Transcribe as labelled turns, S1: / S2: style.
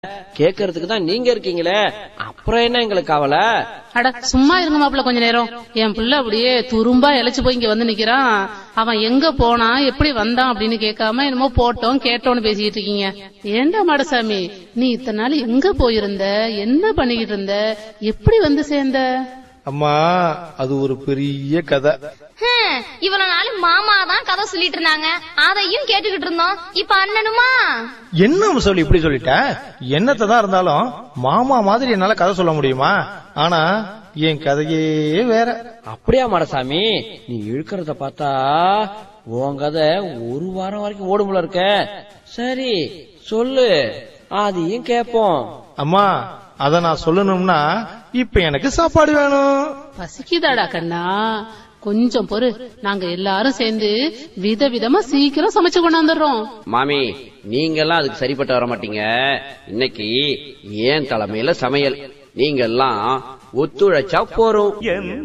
S1: கேக்குறதுக்கு தான் நீங்க இருக்கீங்களே அப்புறம் என்ன எங்களுக்கு கவலை
S2: அட சும்மா இருங்க மாப்பிள்ள கொஞ்ச நேரம் என் பிள்ளை அப்படியே துரும்பா இழைச்சு போய் இங்க வந்து நிக்கிறான் அவன் எங்க போனா எப்படி வந்தான் அப்படின்னு கேட்காம என்னமோ போட்டோம் கேட்டோம்னு பேசிக்கிட்டு இருக்கீங்க ஏண்டா மாடசாமி நீ இத்தனை நாள் எங்க போயிருந்த என்ன பண்ணிக்கிட்டு இருந்த எப்படி வந்து சேர்ந்த
S3: அம்மா அது ஒரு பெரிய கதை
S4: ஹம், இவ்வளவு நாள் மாமா தான் கதை சொல்லிட்டு இருந்தாங்க அதையும் கேட்டுக்கிட்டு இருந்தோம் இப்ப அண்ணனுமா
S3: என்ன சொல்லி இப்படி சொல்லிட்ட என்னத்தை தான் இருந்தாலும் மாமா மாதிரி என்னால கதை சொல்ல முடியுமா ஆனா என் கதையே வேற
S1: அப்படியா மாடசாமி நீ இழுக்கிறத பார்த்தா உன் கதை ஒரு வாரம் வரைக்கும் ஓடுமுல இருக்க சரி சொல்லு அதையும் கேப்போம்
S3: அம்மா அத நான் சொல்லணும்னா இப்ப எனக்கு சாப்பாடு வேணும்
S2: பசிக்குதாடா கண்ணா கொஞ்சம் பொறு நாங்க எல்லாரும் சேர்ந்து விதவிதமா சீக்கிரம் சமைச்சு கொண்டாந்துடுறோம்
S5: மாமி நீங்க எல்லாம் அதுக்கு சரிப்பட்டு வர மாட்டீங்க இன்னைக்கு ஏன் தலைமையில சமையல் நீங்க எல்லாம் ஒத்துழைச்சா போறோம்